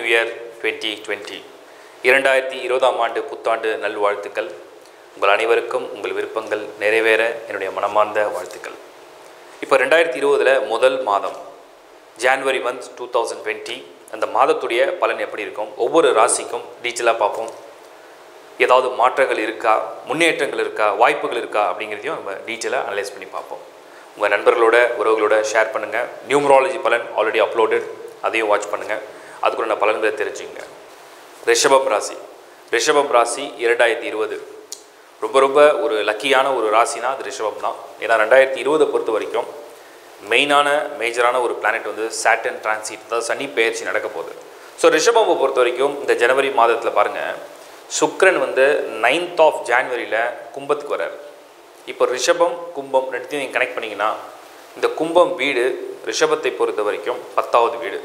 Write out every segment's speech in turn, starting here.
year twenty twenty இரண்டாயிரத்தி இருபதாம் ஆண்டு புத்தாண்டு நல்வாழ்த்துக்கள் உங்கள் அனைவருக்கும் உங்கள் விருப்பங்கள் நிறைவேற என்னுடைய மனமார்ந்த வாழ்த்துக்கள் இப்போ ரெண்டாயிரத்தி இருபதில் முதல் மாதம் January month two thousand twenty அந்த மாதத்துடைய பலன் எப்படி இருக்கும் ஒவ்வொரு ராசிக்கும் டீட்டெயிலாக பார்ப்போம் ஏதாவது மாற்றங்கள் இருக்கா முன்னேற்றங்கள் இருக்கா வாய்ப்புகள் இருக்கா அப்படிங்கிறதையும் நம்ம டீட்டெயிலாக அனலைஸ் பண்ணி பார்ப்போம் உங்கள் நண்பர்களோட உறவுகளோட ஷேர் பண்ணுங்கள் நியூமராலஜி பலன் ஆல்ரெடி அப்லோடட் அதையும் வாட்ச் பண்ணுங்கள் அதுக்குள்ள பலன்களை தெரிஞ்சுங்க ரிஷபம் ராசி ரிஷபம் ராசி இரண்டாயிரத்தி இருபது ரொம்ப ரொம்ப ஒரு லக்கியான ஒரு ராசினா அது ரிஷபம் தான் ஏன்னா ரெண்டாயிரத்தி இருபதை பொறுத்த வரைக்கும் மெயினான மேஜரான ஒரு பிளானட் வந்து சாட்டன் டிரான்சிட் அதாவது சனி பெயர்ச்சி நடக்க போகுது ஸோ ரிஷபத்தை பொறுத்த வரைக்கும் இந்த ஜனவரி மாதத்தில் பாருங்கள் சுக்கிரன் வந்து நைன்த் ஆஃப் ஜான்வரியில் கும்பத்துக்கு வரார் இப்போ ரிஷபம் கும்பம் ரெண்டுத்தையும் நீங்கள் கனெக்ட் பண்ணிங்கன்னா இந்த கும்பம் வீடு ரிஷபத்தை பொறுத்த வரைக்கும் பத்தாவது வீடு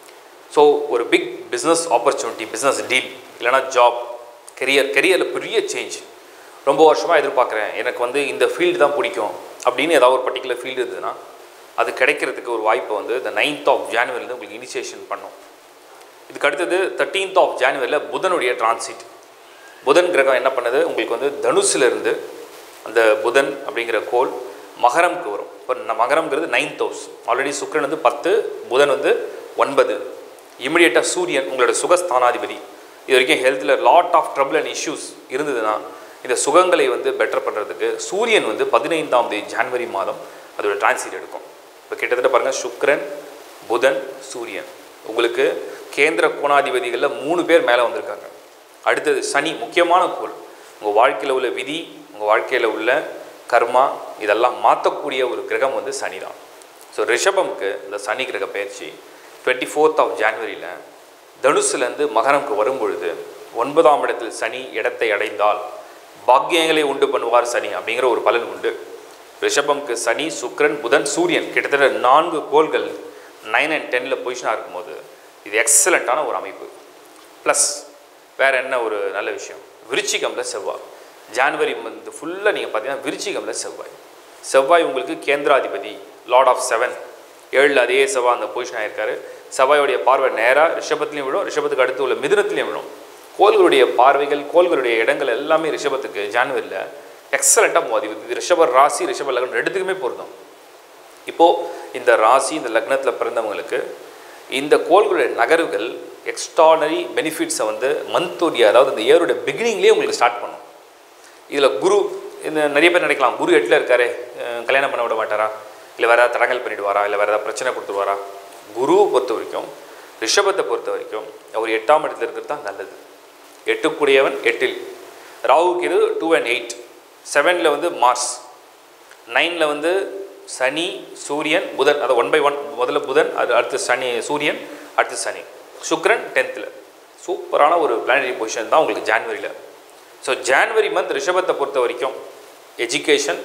ஸோ ஒரு big business opportunity business deal இல்லைனா ஜாப் கெரியர் கெரியரில் பெரிய சேஞ்ச் ரொம்ப வருஷமாக எதிர்பார்க்குறேன் எனக்கு வந்து இந்த ஃபீல்டு தான் பிடிக்கும் அப்படின்னு ஏதாவது ஒரு பர்டிகுலர் ஃபீல்டு இருந்ததுன்னா அது கிடைக்கிறதுக்கு ஒரு வாய்ப்பை வந்து இந்த நைன்த் ஆஃப் ஜான்வரிலேருந்து உங்களுக்கு இனிஷியேஷன் பண்ணும் இதுக்கு அடுத்தது தேர்ட்டீன்த் ஆஃப் ஜான்வரியில் புதனுடைய டிரான்சிட் புதன் கிரகம் என்ன பண்ணுது உங்களுக்கு வந்து தனுசுலேருந்து அந்த புதன் அப்படிங்கிற கோள் மகரம்க்கு வரும் இப்போ ந- மகரம்ங்கிறது நைன்த் ஹவுஸ் ஆல்ரெடி சுக்கிரன் வந்து பத்து புதன் வந்து ஒன்பது இமிடியேட்டாக சூரியன் உங்களோட சுகஸ்தானாதிபதி இது வரைக்கும் ஹெல்த்தில் lot of trouble and issues இருந்ததுன்னா இந்த சுகங்களை வந்து பெட்டர் பண்ணுறதுக்கு சூரியன் வந்து பதினைந்தாம் தேதி ஜான்வரி மாதம் அதோட டிரான்சிட் எடுக்கும் இப்போ கிட்டத்தட்ட பாருங்கள் சுக்கிரன் புதன் சூரியன் உங்களுக்கு கேந்திர கோணாதிபதிகளில் மூணு பேர் மேலே வந்திருக்காங்க அடுத்தது சனி முக்கியமான கோள் உங்கள் வாழ்க்கையில் உள்ள விதி உங்கள் வாழ்க்கையில் உள்ள கர்மா இதெல்லாம் மாற்றக்கூடிய ஒரு கிரகம் வந்து சனி தான் ஸோ ரிஷபம்க்கு இந்த சனி கிரக பயிற்சி டுவெண்ட்டி ஃபோர்த் ஆஃப் ஜான்வரியில் தனுசுலேருந்து மகரம்க்கு வரும்பொழுது ஒன்பதாம் இடத்தில் சனி இடத்தை அடைந்தால் பாக்கியங்களை உண்டு பண்ணுவார் சனி அப்படிங்கிற ஒரு பலன் உண்டு ரிஷபம்க்கு சனி சுக்கிரன் புதன் சூரியன் கிட்டத்தட்ட நான்கு கோள்கள் நைன் அண்ட் டென்னில் பொசிஷனாக இருக்கும்போது இது எக்ஸலண்ட்டான ஒரு அமைப்பு ப்ளஸ் வேறு என்ன ஒரு நல்ல விஷயம் விருச்சிகமில் செவ்வாய் ஜான்வரி மந்த் ஃபுல்லாக நீங்கள் பார்த்தீங்கன்னா விருச்சிகமில் செவ்வாய் செவ்வாய் உங்களுக்கு கேந்திராதிபதி லார்ட் ஆஃப் செவன் ஏழில் அதே செவ்வாய் அந்த பொசிஷன் ஆயிருக்காரு செவ்வாயோடைய பார்வை நேராக ரிஷபத்துலேயும் விழும் ரிஷபத்துக்கு அடுத்து உள்ள மிதுனத்துலேயும் விழும் கோள்களுடைய பார்வைகள் கோள்களுடைய இடங்கள் எல்லாமே ரிஷபத்துக்கு ஜான்வரியில் எக்ஸலண்ட்டாக மோதி இது ரிஷப ராசி ரிஷப லக்னம் ரெண்டுத்துக்குமே பொருந்தும் இப்போது இந்த ராசி இந்த லக்னத்தில் பிறந்தவங்களுக்கு இந்த கோள்களுடைய நகர்வுகள் எக்ஸ்ட்ரானரி பெனிஃபிட்ஸை வந்து மந்தோடைய அதாவது இந்த இயருடைய பிகினிங்லேயே உங்களுக்கு ஸ்டார்ட் பண்ணும் இதில் குரு இந்த நிறைய பேர் நினைக்கலாம் குரு எட்டில் இருக்காரு அஹ் கல்யாணம் பண்ண விட மாட்டாரா இல்லை வேறு ஏதாவது தடங்கல் பண்ணிடுவாரா இல்லை வேறு ஏதாவது பிரச்சனை கொடுத்துருவாரா குருவை பொறுத்த வரைக்கும் ரிஷபத்தை பொறுத்த வரைக்கும் அவர் எட்டாம் இடத்துல இருக்கிறது தான் நல்லது எட்டுக்குடையவன் எட்டில் ராகுக்கு இது டூ அண்ட் எயிட் செவனில் வந்து மார்ஸ் நைனில் வந்து சனி சூரியன் புதன் அது ஒன் பை ஒன் முதல்ல புதன் அது அடுத்து சனி சூரியன் அடுத்து சனி சுக்கிரன் டென்த்தில் சூப்பரான ஒரு பிளானரி பொசிஷன் தான் உங்களுக்கு ஜான்வரியில் ஸோ ஜான்வரி மந்த் ரிஷபத்தை பொறுத்த வரைக்கும் education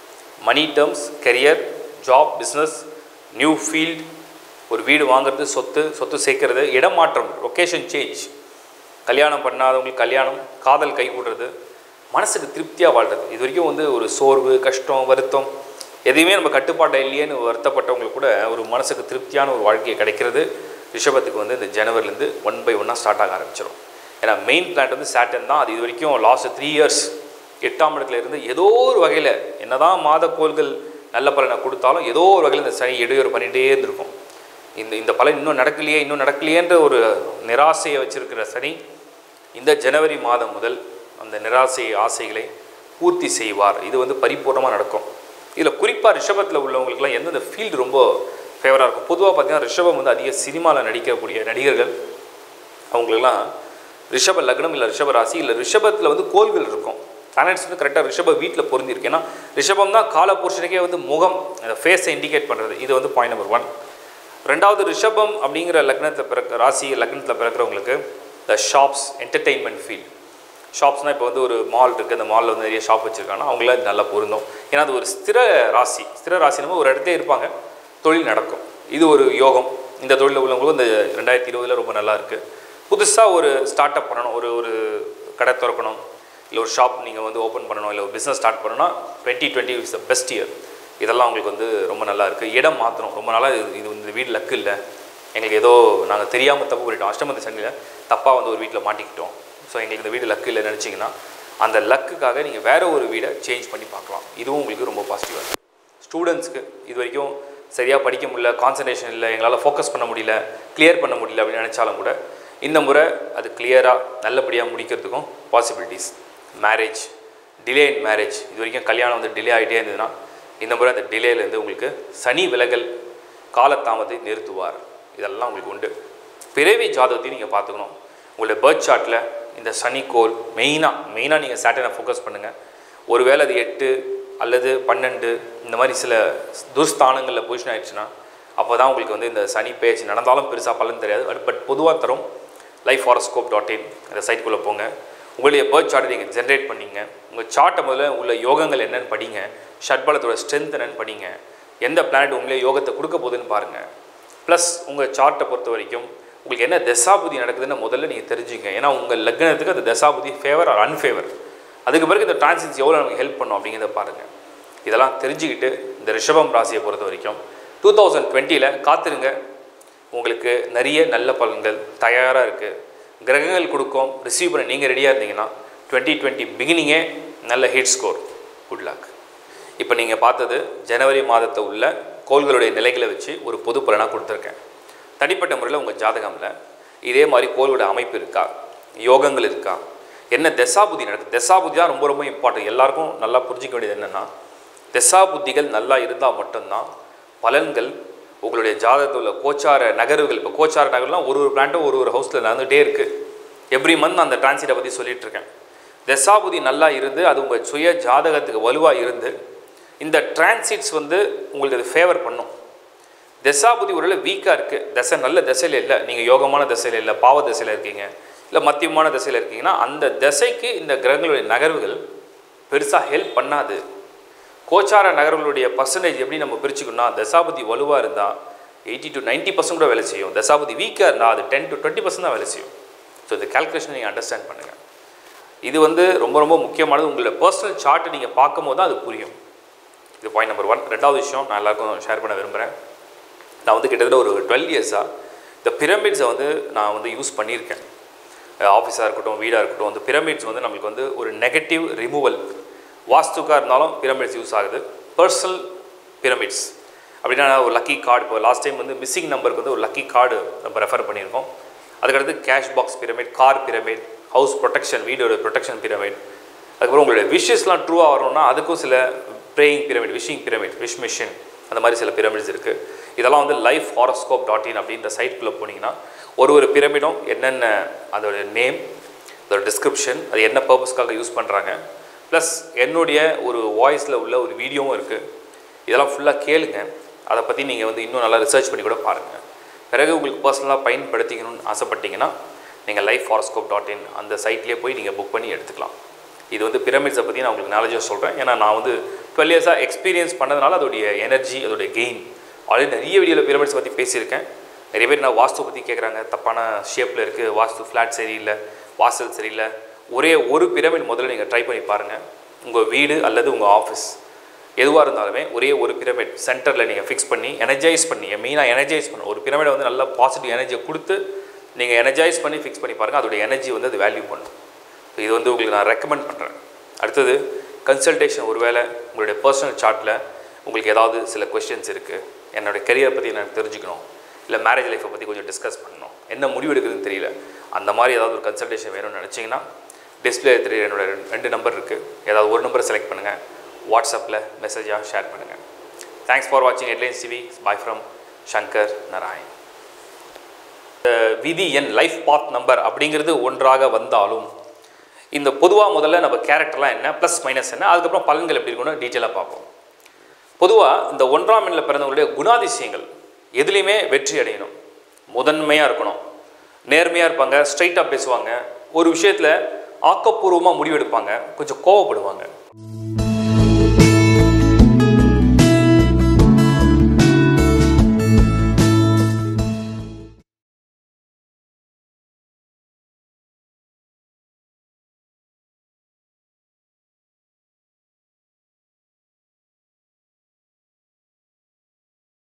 money terms career job business new field ஒரு வீடு வாங்குறது சொத்து சொத்து சேர்க்கறது இடமாற்றம் லொக்கேஷன் சேஞ்ச் கல்யாணம் பண்ணாதவங்களுக்கு கல்யாணம் காதல் கைகூடுறது மனசுக்கு திருப்தியாக வாழ்றது இது வரைக்கும் வந்து ஒரு சோர்வு கஷ்டம் வருத்தம் எதையுமே நம்ம கட்டுப்பாட்டை இல்லையேன்னு வருத்தப்பட்டவங்களுக்கு கூட ஒரு மனசுக்கு திருப்தியான ஒரு வாழ்க்கையை கிடைக்கிறது ரிஷபத்துக்கு வந்து இந்த ஜனவரிலேருந்து ஒன் பை ஒன்னாக ஸ்டார்ட் ஆக ஆரம்பிச்சிடும் ஏன்னா மெயின் பிளான்ட் வந்து சாட்டன் தான் அது இது வரைக்கும் லாஸ்ட் த்ரீ இயர்ஸ் எட்டாம் இடத்துல இருந்து ஏதோ ஒரு வகையில் என்னதான் மாத கோள்கள் நல்ல பலனை கொடுத்தாலும் ஏதோ ஒரு வகையில் இந்த சனி இடையூறு பண்ணிகிட்டே இருந்திருக்கும் இந்த இந்த பலன் இன்னும் நடக்கலையே இன்னும் நடக்கலையேன்ற ஒரு நிராசையை வச்சிருக்கிற சனி இந்த ஜனவரி மாதம் முதல் அந்த நிராசை ஆசைகளை பூர்த்தி செய்வார் இது வந்து பரிபூர்ணமாக நடக்கும் இதில் குறிப்பாக ரிஷபத்தில் உள்ளவங்களுக்குலாம் எந்தெந்த ஃபீல்டு ரொம்ப ஃபேவராக இருக்கும் பொதுவாக பார்த்தீங்கன்னா ரிஷபம் வந்து அதிக சினிமாவில் நடிக்கக்கூடிய நடிகர்கள் அவங்களுக்கெல்லாம் ரிஷப லக்னம் இல்லை ரிஷப ராசி இல்லை ரிஷபத்தில் வந்து கோள்கள் இருக்கும் பிளானட்ஸ் வந்து கரெக்டாக ரிஷப வீட்டில் பொருந்திருக்கு ஏன்னா ரிஷபம் தான் கால புருஷனுக்கே வந்து முகம் அந்த ஃபேஸை இண்டிகேட் பண்ணுறது இது வந்து பாயிண்ட் நம்பர் ஒன் ரெண்டாவது ரிஷபம் அப்படிங்கிற லக்னத்தில் பிறக்க ராசி லக்னத்தில் பிறக்கிறவங்களுக்கு த ஷாப்ஸ் என்டர்டெயின்மெண்ட் ஃபீல்ட் ஷாப்ஸ்னால் இப்போ வந்து ஒரு மால் இருக்குது அந்த மாலில் வந்து நிறைய ஷாப் வச்சுருக்காங்கன்னா அவங்கள இது நல்லா பொருந்தும் ஏன்னா அது ஒரு ஸ்திர ராசி ஸ்திர ராசினமோ ஒரு இடத்துல இருப்பாங்க தொழில் நடக்கும் இது ஒரு யோகம் இந்த தொழிலில் உள்ளவங்களுக்கும் இந்த ரெண்டாயிரத்தி இருபதில் ரொம்ப நல்லா இருக்குது புதுசாக ஒரு ஸ்டார்ட் அப் பண்ணணும் ஒரு ஒரு கடை திறக்கணும் இல்லை ஒரு ஷாப் நீங்கள் வந்து ஓப்பன் பண்ணணும் இல்லை ஒரு பிஸ்னஸ் ஸ்டார்ட் பண்ணணும்னா twenty twenty is the best year இதெல்லாம் உங்களுக்கு வந்து ரொம்ப நல்லா இருக்குது இடம் மாற்றணும் ரொம்ப நாளாக இது இது இந்த வீடு லக்கு இல்லை எங்களுக்கு ஏதோ நாங்கள் தெரியாமல் தப்பு பண்ணிட்டோம் அஷ்டமத்து சனியில் தப்பாக வந்து ஒரு வீட்டில் மாட்டிக்கிட்டோம் ஸோ எங்களுக்கு இந்த வீடு லக்கு இல்லை நினச்சிங்கன்னா அந்த லக்குக்காக நீங்கள் வேற ஒரு வீடை சேஞ்ச் பண்ணி பார்க்கலாம் இதுவும் உங்களுக்கு ரொம்ப பாசிட்டிவாக இருக்கும் ஸ்டூடெண்ட்ஸ்க்கு இது வரைக்கும் சரியாக படிக்க முடியல கான்சன்ட்ரேஷன் இல்லை எங்களால் ஃபோக்கஸ் பண்ண முடியல கிளியர் பண்ண முடியல அப்படின்னு நினச்சாலும் கூட இந்த முறை அது கிளியராக நல்லபடியாக முடிக்கிறதுக்கும் possibilities marriage delay in marriage இது வரைக்கும் கல்யாணம் வந்து டிலே ஆகிட்டே இருந்ததுன்னா இந்த முறை அந்த டிலேலேருந்து உங்களுக்கு சனி விலகல் காலதாமத்தை நிறுத்துவார் இதெல்லாம் உங்களுக்கு உண்டு பிறவி ஜாதகத்தையும் நீங்கள் பார்த்துக்கணும் உங்களுடைய பேர்த் சார்ட்டில் இந்த சனிக்கோள் மெயினாக மெயினாக நீங்கள் சேட்டனை ஃபோக்கஸ் பண்ணுங்கள் ஒருவேளை அது எட்டு அல்லது பன்னெண்டு இந்த மாதிரி சில துர்ஸ்தானங்களில் பொசிஷன் ஆயிடுச்சுன்னா அப்போ தான் உங்களுக்கு வந்து இந்த சனி பேச்சு நடந்தாலும் பெருசாக பலன் தெரியாது பட் பட் பொதுவாக தரும் லைஃப் ஹாரோஸ்கோப் டாட் இன் அந்த சைட்குள்ளே போங்க உங்களுடைய பேர்த் சார்ட்டை நீங்கள் ஜென்ரேட் பண்ணீங்க உங்கள் சார்ட்டை முதல்ல உள்ள யோகங்கள் என்னென்னு படிங்க ஷட்பலத்தோட ஸ்ட்ரென்த் என்னென்னு படிங்க எந்த பிளானட் உங்களே யோகத்தை கொடுக்க போகுதுன்னு பாருங்கள் ப்ளஸ் உங்கள் சார்ட்டை பொறுத்த வரைக்கும் உங்களுக்கு என்ன தசாபுதி நடக்குதுன்னு முதல்ல நீங்கள் தெரிஞ்சுங்க ஏன்னா உங்கள் லக்னத்துக்கு அந்த தசாபுதி ஃபேவர் ஆர் அன்ஃபேவர் அதுக்கு பிறகு இந்த டிரான்சின்ஸ் எவ்வளோ நமக்கு ஹெல்ப் பண்ணும் அப்படிங்கிறத பாருங்கள் இதெல்லாம் தெரிஞ்சுக்கிட்டு இந்த ரிஷபம் ராசியை பொறுத்த வரைக்கும் டூ தௌசண்ட் டுவெண்ட்டியில் காத்திருங்க உங்களுக்கு நிறைய நல்ல பலன்கள் தயாராக இருக்குது கிரகங்கள் கொடுக்கும் ரிசீவ் பண்ண நீங்கள் ரெடியாக இருந்தீங்கன்னா டுவெண்ட்டி டுவெண்ட்டி பிகினிங்கே நல்ல ஹிட் ஸ்கோர் குட் லக் இப்போ நீங்கள் பார்த்தது ஜனவரி மாதத்தை உள்ள கோள்களுடைய நிலைகளை வச்சு ஒரு பொது பலனாக கொடுத்துருக்கேன் தனிப்பட்ட முறையில் உங்கள் ஜாதகமில் இதே மாதிரி கோள்களோட அமைப்பு இருக்கா யோகங்கள் இருக்கா என்ன தசாபுத்தி நடக்குது தசாபுத்தி தான் ரொம்ப ரொம்ப இம்பார்ட்டன்ட் எல்லாருக்கும் நல்லா புரிஞ்சிக்க வேண்டியது என்னென்னா தசாபுத்திகள் நல்லா இருந்தால் மட்டும்தான் பலன்கள் உங்களுடைய ஜாதகத்தில் உள்ள கோச்சார நகர்வுகள் இப்போ கோச்சார நகர்லாம் ஒரு ஒரு பிளான்ட்டும் ஒரு ஒரு ஹவுஸில் நடந்துகிட்டே இருக்குது எவ்ரி மந்த் அந்த டிரான்சிட்டை பற்றி சொல்லிட்டு இருக்கேன் தசாபுதி நல்லா இருந்து அது உங்கள் சுய ஜாதகத்துக்கு வலுவாக இருந்து இந்த டிரான்சிட்ஸ் வந்து உங்களுக்கு அது ஃபேவர் பண்ணும் தசாபுதி ஒருவேளை வீக்காக இருக்குது தசை நல்ல திசையில் இல்லை நீங்கள் யோகமான திசையில் இல்லை பாவ திசையில் இருக்கீங்க இல்லை மத்தியமான திசையில் இருக்கீங்கன்னா அந்த திசைக்கு இந்த கிரகங்களுடைய நகர்வுகள் பெருசாக ஹெல்ப் பண்ணாது கோச்சார நகர்களுடைய பர்சன்டேஜ் எப்படி நம்ம பிரிச்சுக்கணும்னா தசாபதி வலுவாக இருந்தால் எயிட்டி டு நைன்ட்டி பர்சன்ட் கூட வேலை செய்யும் தசாபதி வீக்காக இருந்தால் அது டென் டு டுவெண்ட்டி பர்சன்ட் தான் வேலை செய்யும் ஸோ இந்த கால்குலேஷன் நீங்கள் அண்டர்ஸ்டாண்ட் பண்ணுங்கள் இது வந்து ரொம்ப ரொம்ப முக்கியமானது உங்களோட பர்சனல் சார்ட்டை நீங்கள் பார்க்கும்போது தான் அது புரியும் இது பாயிண்ட் நம்பர் ஒன் ரெண்டாவது விஷயம் நான் எல்லாருக்கும் ஷேர் பண்ண விரும்புகிறேன் நான் வந்து கிட்டத்தட்ட ஒரு டுவெல் இயர்ஸாக இந்த பிரமிட்ஸை வந்து நான் வந்து யூஸ் பண்ணியிருக்கேன் ஆஃபீஸாக இருக்கட்டும் வீடாக இருக்கட்டும் அந்த பிரமிட்ஸ் வந்து நம்மளுக்கு வந்து ஒரு நெகட்டிவ் ரிமூவல் வாஸ்துக்காக இருந்தாலும் பிரமிட்ஸ் யூஸ் ஆகுது பர்சனல் பிரமிட்ஸ் அப்படின்னா ஒரு லக்கி கார்டு இப்போ லாஸ்ட் டைம் வந்து மிஸ்ஸிங் நம்பருக்கு வந்து ஒரு லக்கி கார்டு நம்ம ரெஃபர் பண்ணியிருக்கோம் அதுக்கடுத்து cash box pyramid car pyramid house protection வீடோட ப்ரொடெக்ஷன் பிரமிட் அதுக்கப்புறம் உங்களுடைய விஷஸ்லாம் ட்ரூவாக வரணும்னா அதுக்கும் சில praying pyramid wishing pyramid wish machine அந்த மாதிரி சில பிரமிட்ஸ் இருக்குது இதெல்லாம் வந்து லைஃப் ஹாரோஸ்கோப் டாட் இன் அப்படின்ற சைட்குள்ளே போனீங்கன்னா ஒரு ஒரு பிரமிடும் என்னென்ன அதோட நேம் அதோட டிஸ்கிரிப்ஷன் அது என்ன பர்பஸ்க்காக யூஸ் பண்ணுறாங்க ப்ளஸ் என்னுடைய ஒரு வாய்ஸில் உள்ள ஒரு வீடியோவும் இருக்குது இதெல்லாம் ஃபுல்லாக கேளுங்க அதை பற்றி நீங்கள் வந்து இன்னும் நல்லா ரிசர்ச் பண்ணி கூட பாருங்கள் பிறகு உங்களுக்கு பர்சனலாக பயன்படுத்திக்கணும்னு ஆசைப்பட்டீங்கன்னா நீங்கள் லைஃப் ஹாரோஸ்கோப் டாட் இன் அந்த சைட்லேயே போய் நீங்கள் புக் பண்ணி எடுத்துக்கலாம் இது வந்து பிரமிட்ஸை பற்றி நான் உங்களுக்கு நாலேஜாக சொல்கிறேன் ஏன்னா நான் வந்து டுவெல் இயர்ஸாக எக்ஸ்பீரியன்ஸ் பண்ணதுனால அதோடைய எனர்ஜி அதோடைய கெயின் ஆல்ரெடி நிறைய வீடியோவில் பிரமிட்ஸ் பற்றி பேசியிருக்கேன் நிறைய பேர் நான் வாஸ்து பற்றி கேட்குறாங்க தப்பான ஷேப்பில் இருக்குது வாஸ்து ஃப்ளாட் சரியில்லை வாசல் சரியில்லை ஒரே ஒரு பிரமிட் முதல்ல நீங்கள் ட்ரை பண்ணி பாருங்கள் உங்கள் வீடு அல்லது உங்கள் ஆஃபீஸ் எதுவாக இருந்தாலுமே ஒரே ஒரு பிரமிட் சென்டரில் நீங்கள் ஃபிக்ஸ் பண்ணி எனர்ஜைஸ் பண்ணி மெயினாக எனர்ஜைஸ் பண்ணணும் ஒரு பிரமிடை வந்து நல்லா பாசிட்டிவ் எனர்ஜியை கொடுத்து நீங்கள் எனர்ஜைஸ் பண்ணி ஃபிக்ஸ் பண்ணி பாருங்கள் அதோடைய எனர்ஜி வந்து அது வேல்யூ பண்ணும் இது வந்து உங்களுக்கு நான் ரெக்கமெண்ட் பண்ணுறேன் அடுத்தது கன்சல்டேஷன் ஒருவேளை உங்களுடைய பர்சனல் சார்ட்டில் உங்களுக்கு ஏதாவது சில கொஷின்ஸ் இருக்குது என்னோடய கெரியரை பற்றி எனக்கு தெரிஞ்சுக்கணும் இல்லை மேரேஜ் லைஃப்பை பற்றி கொஞ்சம் டிஸ்கஸ் பண்ணணும் என்ன முடிவு எடுக்குதுன்னு தெரியல அந்த மாதிரி ஏதாவது ஒரு கன்சல்டேஷன் வேணும்னு நினச்சிங்கன்னா டிஸ்பிளே தெரிய என்னோட ரெண்டு நம்பர் இருக்குது ஏதாவது ஒரு நம்பரை செலக்ட் பண்ணுங்கள் வாட்ஸ்அப்பில் மெசேஜாக ஷேர் பண்ணுங்கள் தேங்க்ஸ் ஃபார் வாட்சிங் headlines TV bye from Shankar Narayan விதி எண் லைஃப் பாத் நம்பர் அப்படிங்கிறது ஒன்றாக வந்தாலும் இந்த பொதுவாக முதல்ல நம்ம கேரக்டர்லாம் என்ன ப்ளஸ் மைனஸ் என்ன அதுக்கப்புறம் பலன்கள் எப்படி இருக்குன்னு டீட்டெயிலாக பார்ப்போம் பொதுவாக இந்த ஒன்றாம் எண்ணில் பிறந்தவங்களுடைய குணாதிசயங்கள் எதுலேயுமே வெற்றி அடையணும் முதன்மையாக இருக்கணும் நேர்மையாக இருப்பாங்க ஸ்ட்ரைட்டாக பேசுவாங்க ஒரு விஷயத்தில் ஆக்கப்பூர்வமாக முடிவெடுப்பாங்க கொஞ்சம் கோவப்படுவாங்க